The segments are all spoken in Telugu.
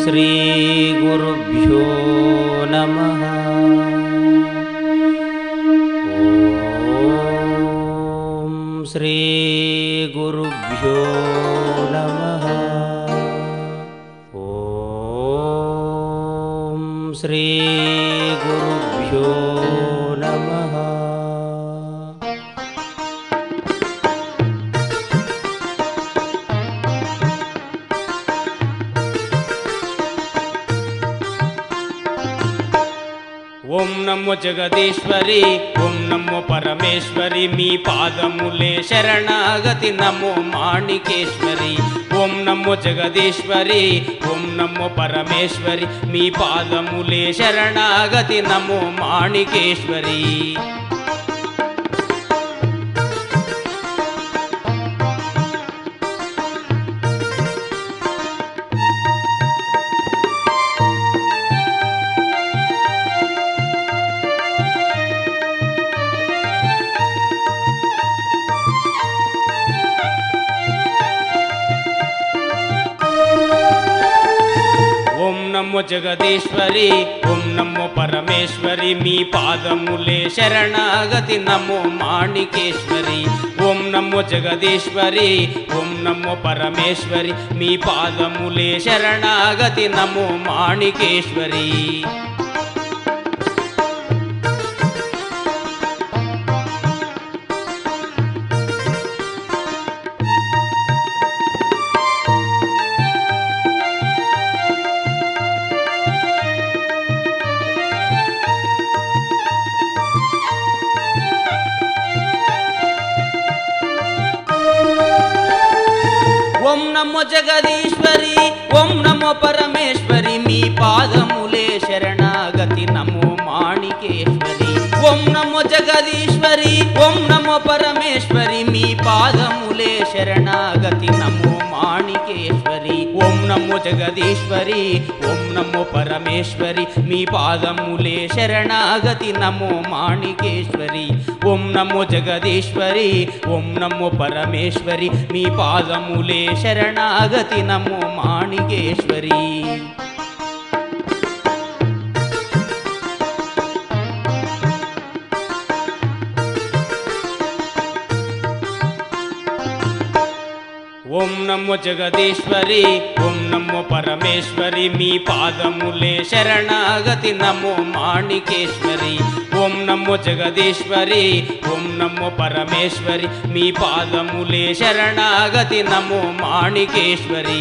श्रीगुरुभ्यो नमः ॐ श्रीगुरुभ्यो नमः ॐ श्रीगुरुभ्यो नमः ఓం నమో జగదీశ్వరి ఓం నమో పరమేశ్వరి మీ పాదములే శరణాగతి నమో మాణికేశ్వరి ఓం నమో జగదీశ్వరి ఓం నమో పరమేశ్వరి మీ పాదములే శరణాగతి నమో మాణికేశ్వరి ఓం నమో జగదీశ్వరి ఓం నమో పరమేశ్వరి మీ పాదములే శరణాగతి నమో మాణికేశ్వరి ఓం నమో జగదీశ్వరి ఓం నమో పరమేశ్వరి మీ పాదములే శరణాగతి నమో మాణికేశ్వరి ఓం నమో జగదీశ్వరి ఓం నమో పరమేశ్వరి మీ పాదములే శరణాగతి నమో మాణికేశ్వరి ఓం నమో జగదీశ్వరి ఓం నమో పరమేశ్వరి మీ పాదములే శరణాగతి నమో మాణికేశ్వరి ఓం నమో జగదీశ్వరి ఓం నమో పరమేశ్వరి మీ పాదములే శరణాగతి నమో మాణికేశ్వరి ఓం నమో జగదీశ్వరి ఓం నమో పరమేశ్వరి మీ పాదములే శరణాగతి నమో మాణికేశ్వరి ఓం నమో జగదీశ్వరి ఓం నమో పరమేశ్వరి మీ పాదములే శరణాగతి నమో మాణికేశ్వరి ఓం నమో జగదీశ్వరి ఓం నమో పరమేశ్వరి మీ పాదములే శరణాగతి నమో మాణికేశ్వరి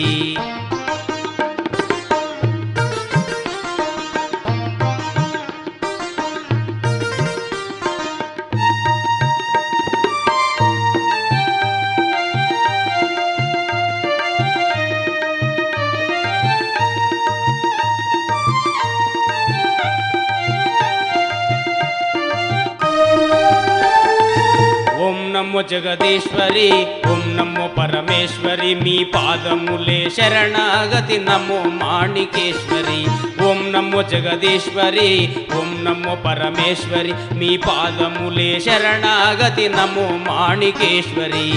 ఓం నమో జగదీశ్వరి ఓం నమో పరమేశ్వరి మీ పాదములే శరణాగతి నమో మాణికేశ్వరి ఓం నమో జగదీశ్వరి ఓం నమో పరమేశ్వరి మీ పాదములే శరణాగతి నమో మాణికేశ్వరి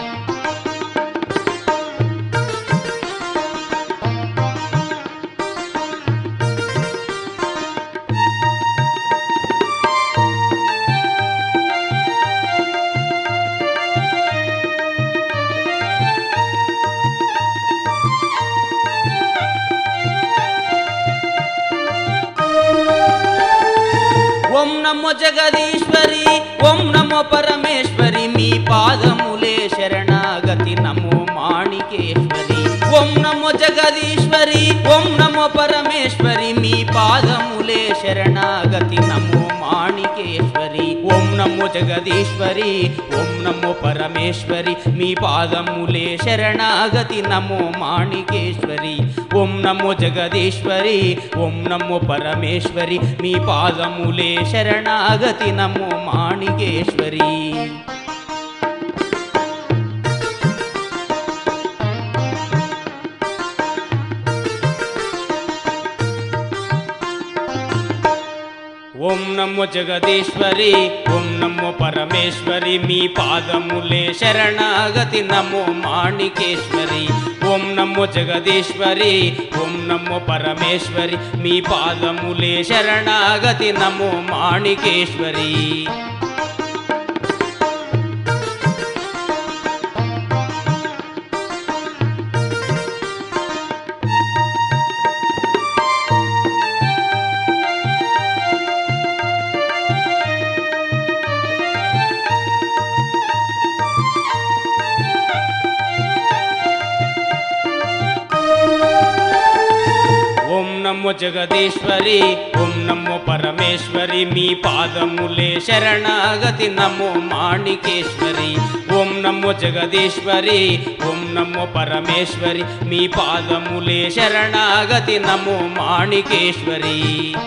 ఓం నమో జగదీశ్వరి ఓం నమో పరమేశ్వరి మీ పాదములే శరణాగతి నమో మాణికేశ్వరి ఓం నమో జగదీశ్వరి ఓం నమో పరమేశ్వరి మీ పాదములే శరణాగతి నమో మాణికేశ్వరి ఓం నమో జగదీశ్వరి ఓం నమో పరమేశ్వరి మీ పాదములే శరణాగతి నమో మాణికేశ్వరి ఓం నమో జగదీశ్వరి ఓం నమో పరమేశ్వరి మీ పాదములే శరణాగతి నమో మాణికేశ్వరి ఓం నమో జగదీశ్వరి ఓం నమో పరమేశ్వరి మీ పాదములే శరణాగతి నమో మాణికేశ్వరి ఓం నమో జగదీశ్వరి ఓం నమో పరమేశ్వరి మీ పాదములే శరణాగతి నమో మాణికేశ్వరి ఓం నమో జగదీశ్వరి ఓం నమో పరమేశ్వరి మీ పాదములే శరణాగతి నమో మాణికేశ్వరి ఓం నమో జగదీశ్వరి ఓం నమో పరమేశ్వరి మీ పాదములే శరణాగతి నమో మాణికేశ్వరి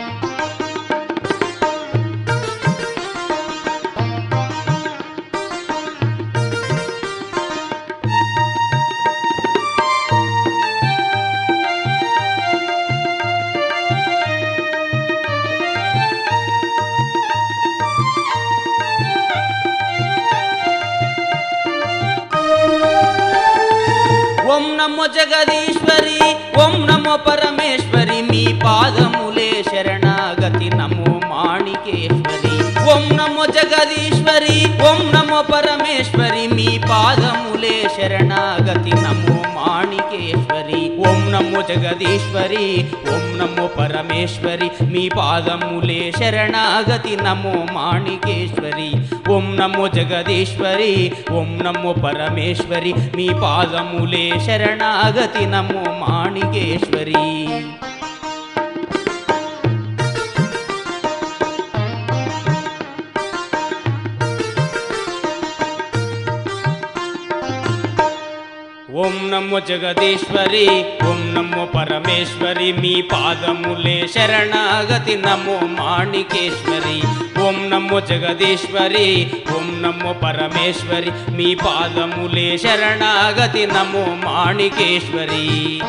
ఓం నమో జగదీశ్వరి ఓం నమో పరమేశ్వరి మీ పాదములే శరణాగతి నమో మాణికేశ్వరి ఓం నమో జగదీశ్వరి ఓం నమో పరమేశ్వరి మీ పాదములే శరణాగతి నమో మాణికేశ్వరి ఓం నమో జగదీశ్వరి ఓం నమో పరమేశ్వరి మీ పాదములే శరణాగతి నమో మాణికేశ్వరి ఓం నమో జగదీశ్వరి ఓం నమో పరమేశ్వరి మీ పాదములే శరణాగతి నమో మాణికేశ్వరి ఓం నమో జగదీశ్వరి ఓం నమో పరమేశ్వరి మీ పాదములే శరణాగతి నమో మాణికేశ్వరి ఓం నమో జగదీశ్వరి ఓం నమో పరమేశ్వరి మీ పాదములే శరణాగతి నమో మాణికేశ్వరి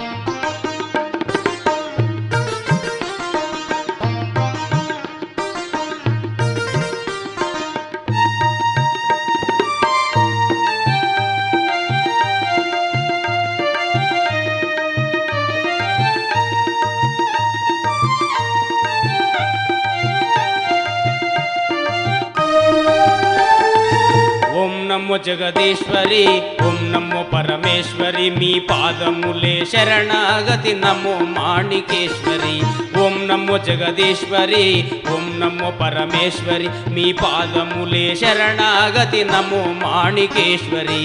ఓం నమో జగదీశ్వరి ఓం నమో పరమేశ్వరి మీ పాదములే శరణాగతి నమో మాణికేశ్వరి ఓం నమో జగదీశ్వరి ఓం నమో పరమేశ్వరి మీ పాదములే శరణాగతి నమో మాణికేశ్వరి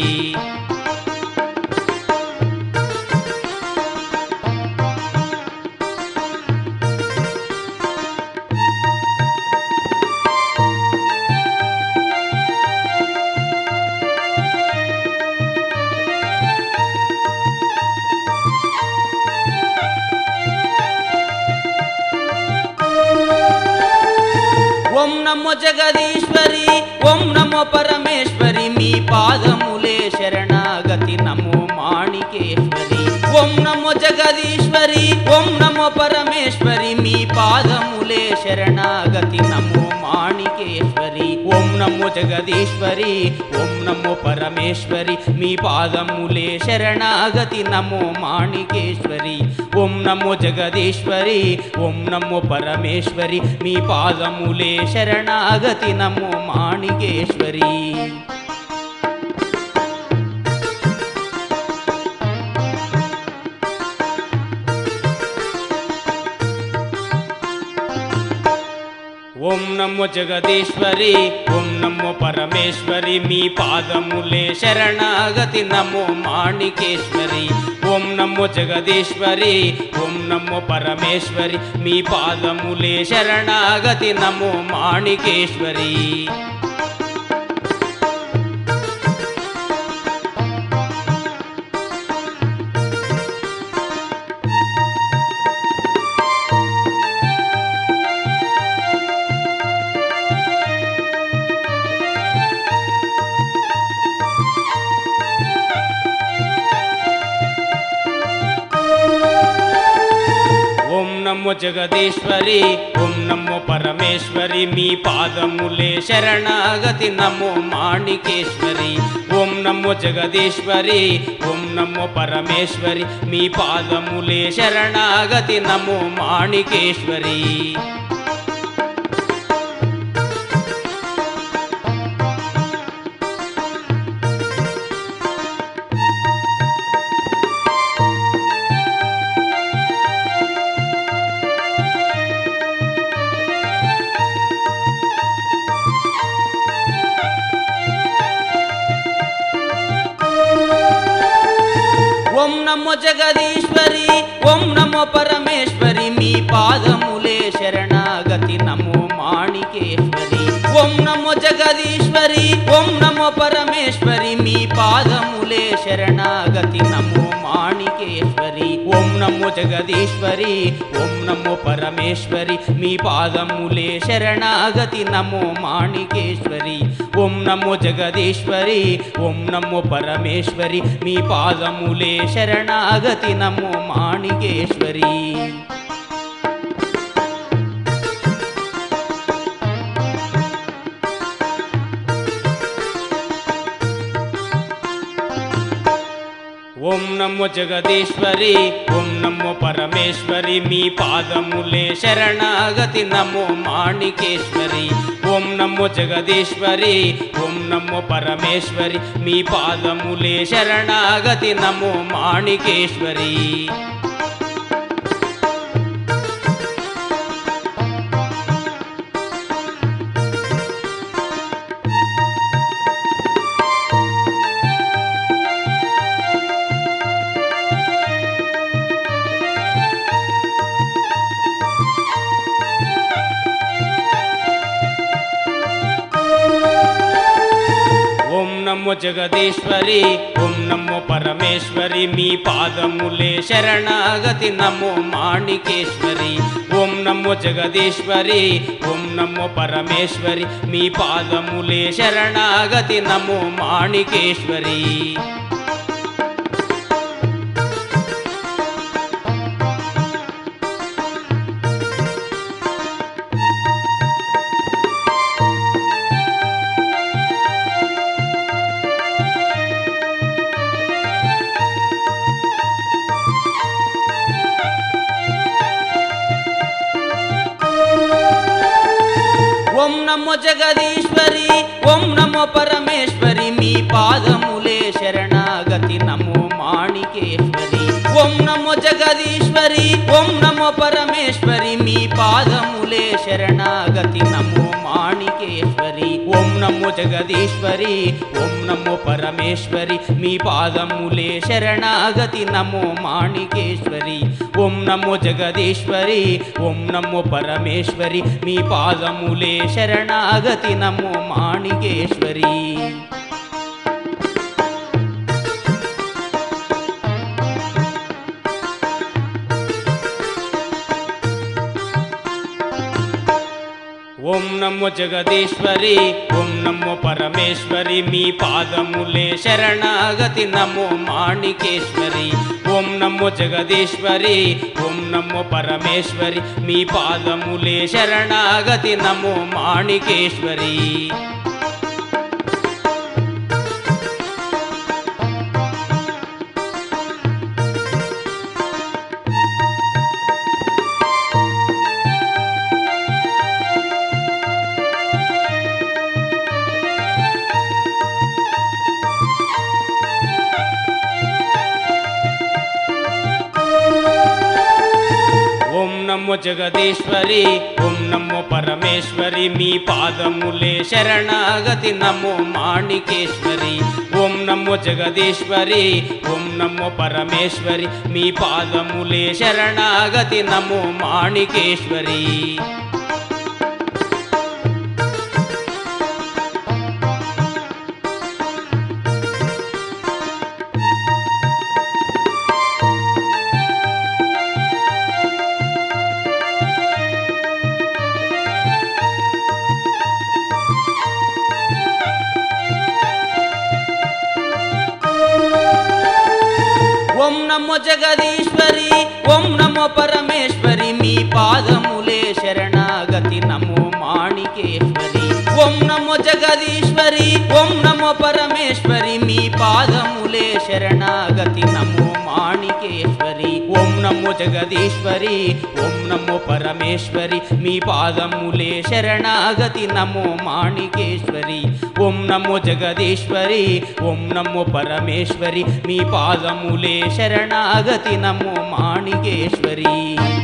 ఓం నమో జగదీశ్వరి ఓం నమో పరమేశ్వరి మీ పాదములే శరణాగతి నమో మాణికేశ్వరి ఓం నమో జగదీశ్వరి ఓం నమో పరమేశ్వరి మీ పాదములే శరణాగతి నమో మాణికేశ్వరి ఓం నమో జగదీశ్వరి ఓం నమో పరమేశ్వరి మీ పాదములే శరణాగతి నమో మాణికేశ్వరి ఓం నమో జగదీశ్వరి ఓం నమో పరమేశ్వరి మీ పాదములే శరణాగతి నమో మాణికేశ్వరి ఓం నమో జగదీశ్వరి ఓం నమో పరమేశ్వరి మీ పాదములే శరణాగతి నమో మాణికేశ్వరి ఓం నమో జగదీశ్వరి ఓం నమో పరమేశ్వరి మీ పాదములే శరణాగతి నమో మాణికేశ్వరి నమో జగదీశ్వరి ఓం నమో పరమేశ్వరి మీ పాదములే శరణాగతి నమో మాణికేశ్వరి ఓం నమో జగదీశ్వరి ఓం నమో పరమేశ్వరి మీ పాదములే శరణాగతి నమో మాణికేశ్వరి ఓం నమో జగదీశ్వరి ఓం నమో పరమేశ్వరి మీ పాదములే శరణాగతి నమో మాణికేశ్వరి ఓం నమో జగదీశ్వరి ఓం నమో పరమేశ్వరి మీ పాదములే శరణాగతి నమో మాణికేశ్వరి ఓం నమో జగదీశ్వరి ఓం నమో పరమేశ్వరి మీ పాదములే శరణాగతి నమో మాణికేశ్వరి ఓం నమో జగదీశ్వరి ఓం నమో పరమేశ్వరి మీ పాదములే శరణాగతి నమో మాణికేశ్వరి ఓం నమో జగదీశ్వరి ఓం నమో పరమేశ్వరి మీ పాదములే శరణాగతి నమో మాణికేశ్వరి ఓం నమో జగదీశ్వరి ఓం నమో పరమేశ్వరి మీ పాదములే శరణాగతి నమో మాణికేశ్వరి ఓం నమో జగదీశ్వరి ఓం నమో పరమేశ్వరి మీ పాదములే శరణాగతి నమో మాణికేశ్వరి ఓం నమో జగదీశ్వరి ఓం నమో పరమేశ్వరి మీ పాదములే శరణాగతి నమో మాణికేశ్వరి ఓం నమో జగదీశ్వరి ఓం నమో పరమేశ్వరి మీ పాదములే శరణాగతి నమో మాణికేశ్వరి ఓం నమో జగదీశ్వరి ఓం నమో పరమేశ్వరి మీ పాదములే శరణాగతి నమో మాణికేశ్వరి ఓం నమో జగదీశ్వరి ఓం నమో పరమేశ్వరి మీ పాదములే శరణాగతి నమో మాణికేశ్వరి ఓం నమో జగదీశ్వరి ఓం నమో పరమేశ్వరి మీ పాదములే శరణాగతి నమో మాణికేశ్వరి ఓం నమో జగదీశ్వరి ఓం నమో పరమేశ్వరి మీ పాదములే శరణాగతి నమో మాణికేశ్వరి ఓం నమో జగదీశ్వరి ఓం నమో పరమేశ్వరి మీ పాదములే శరణాగతి నమో మాణికేశ్వరి ఓం నమో జగదీశ్వరి ఓం నమో పరమేశ్వరి మీ పాదములే శరణాగతి నమో మాణికేశ్వరి ఓం నమో జగదీశ్వరి ఓం నమో పరమేశ్వరి మీ పాదములే శరణాగతి నమో మాణికేశ్వరి ఓం నమో జగదీశ్వరి ఓం నమో పరమేశ్వరి మీ పాదములే శరణాగతి నమో మాణికేశ్వరి ఓం నమో జగదీశ్వరి ఓం నమో పరమేశ్వరి మీ పాదములే శరణాగతి నమో మాణికేశ్వరి ఓం నమో జగదీశ్వరి ఓం నమో పరమేశ్వరి మీ పాదములే శరణాగతి నమో మాణికేశ్వరి ఓం నమో జగదీశ్వరి ఓం నమో పరమేశ్వరి మీ పాదములే శరణాగతి నమో మాణికేశ్వరి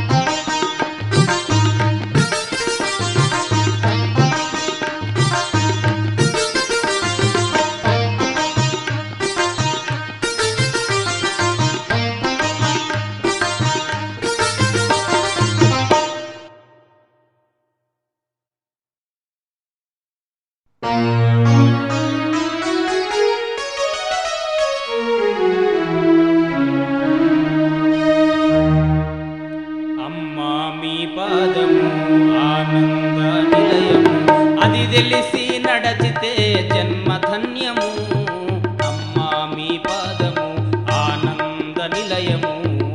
అమ్మా మీ పాదము ఆనంద నిలయము అది తెలిసి నడచితే జన్మధన్యము అమ్మా మీ పాదము ఆనంద నిలయము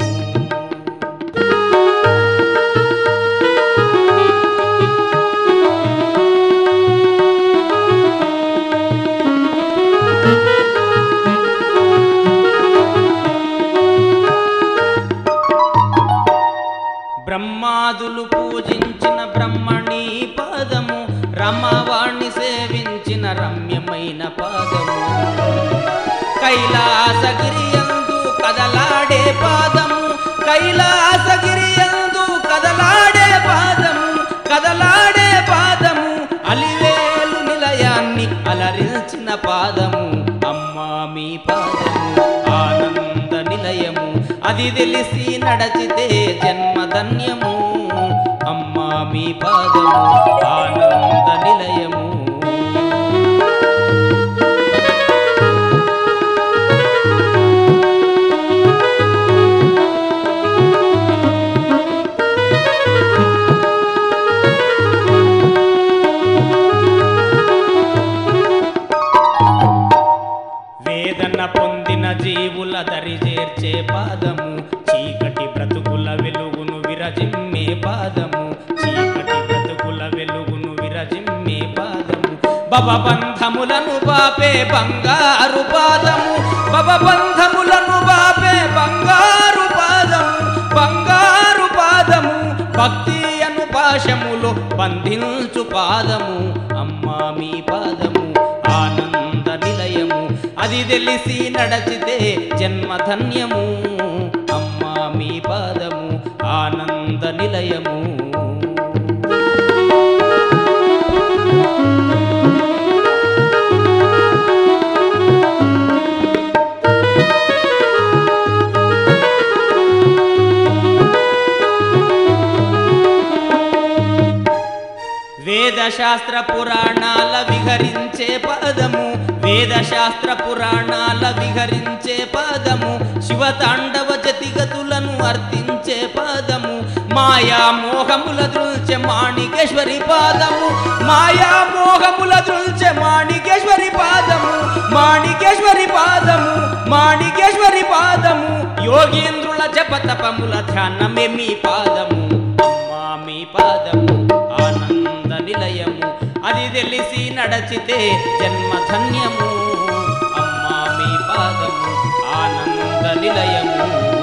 బ్రహ్మాదులు పూజించిన బ్రహ్మణి పాదము రమవాణ్ణి సేవించిన రమ్యమైన పాదము కైలాసగిరియందు కదలాడే పాదము కైలాసగిరియందు కదలాడే పాదము కదలాడే పాదము అలివేలు నిలయాన్ని అలరించిన పాదము అమ్మా మీ పాదము ఆనంద నిలయము అది తెలిసి నడచితే జన్మధన్యము అమ్మా మీ పాదము ఆనంద నిలయము వేదన పొందిన జీవుల దరి చేర్చే పాదము చీకటి బ్రతుకుల వెలుగును విరజిమ్మే పాదము చీకటి బ్రతుకుల వెలుగును విరజిమ్మే పాదము భవబంధములను బాపే బంగారు పాదము భవబంధములను బాపే బంగారు పాదము బంగారు పాదము భక్తి అను పాశములో బంధించు పాదము అమ్మా మీ పాదము ఆనంద నిలయము అది తెలిసి నడచితే జన్మధన్యము అమ్మా మీ పాదము ఆనంద నిలయము వేదశాస్త్ర పురాణాల విహరించే పదము వేదశాస్త్ర పురాణాల విహరించే పదము శివతాండవ జతిగతులను అర్థించే పదము మాయా మోహముల దృల్చే మాణికేశ్వరి పాదము మాయా మోహముల దృల్చే మాణికేశ్వరి పాదము మాణికేశ్వరి పాదము మాణికేశ్వరి పాదము యోగేంద్రుల జపతపముల ధ్యానమే మీ పాదము అమ్మా మీ పాదము ఆనంద నిలయము అది తెలిసి నడచితే జన్మధన్యము అమ్మా మీ పాదము ఆనంద నిలయము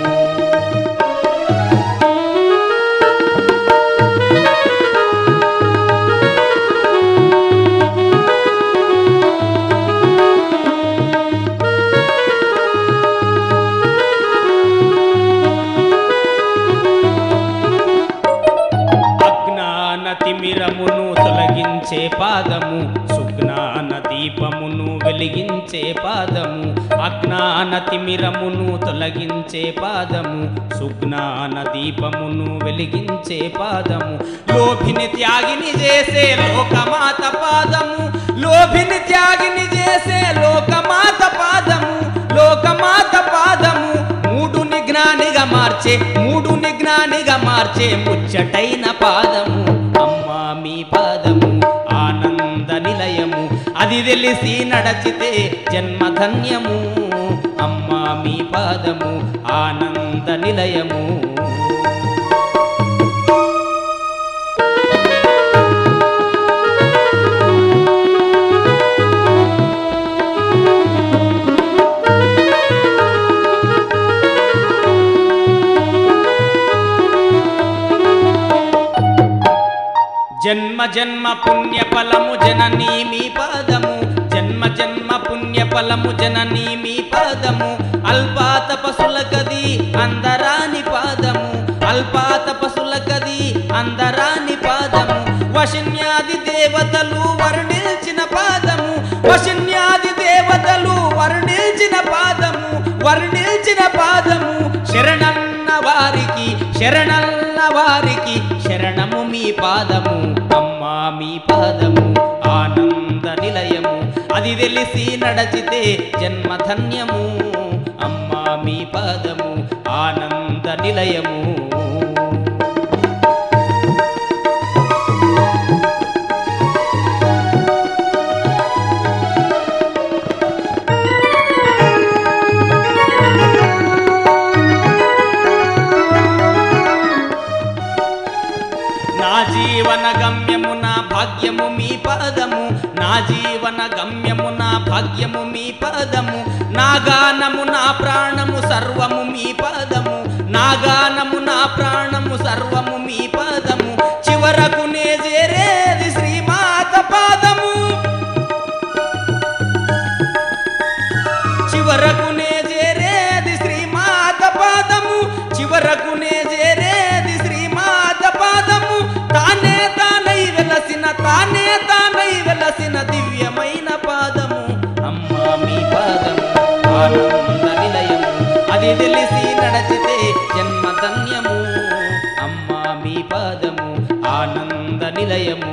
అజ్ఞాన తిమిరమును తొలగించే పాదము సుజ్ఞాన దీపమును వెలిగించే పాదము అజ్ఞాన తిమిరమును తొలగించే పాదము సుజ్ఞాన దీపమును వెలిగించే పాదము లోభిని త్యాగిని చేసే లోకమాత పాదము లోభిని త్యాగిని చేసే లోకమాత పాదము లోకమాత పాదము మూడుని జ్ఞానిగా మార్చే మూడుని జ్ఞానిగా మార్చే ముచ్చటైన పాదము అమ్మా మీ పాదము ఆనంద నిలయము అది తెలిసి నడచితే జన్మధన్యము అమ్మా మీ పాదము ఆనంద నిలయము జన్మ పుణ్య ఫలము జననీ మీ పాదము జన్మ జన్మ పుణ్య ఫలము జననీ మీ పాదము అల్పాత పశుల కది అందరాని పాదము అల్పాత పశుల కది అందరాని పాదము వశన్యాది దేవతలు వర్ణించిన పాదము వశన్యాది దేవతలు వర్ణించిన పాదము వర్ణించిన పాదము శరణన్న వారికి శరణన్న వారికి శరణము మీ పాదము అమ్మా మీ పాదము ఆనంద నిలయము అది తెలిసి నడచితే జన్మధన్యము అమ్మా మీ పాదము ఆనంద నిలయము నా జీవన గమ్యము నా భాగ్యము మీ పాదము నా జీవన గమ్యము నా భాగ్యము మీ పాదము నా గానము నా ప్రాణము సర్వము మీ పాదము నా గానము నా ప్రాణము సర్వము మీ పాదము చివరకు నే చేరేది శ్రీమాత పాదము చివరకు నే చేరేది శ్రీమాత పాదము చివరకు నే చేరేది శ్రీమాత పాదము తానే తానై వెలసిన తానే తానై వెలసిన దివ్యమైన పాదము అమ్మా మీ పాదము ఆనంద నిలయము అది తెలిసి నడచితే జన్మధన్యము అమ్మా మీ పాదము ఆనంద నిలయము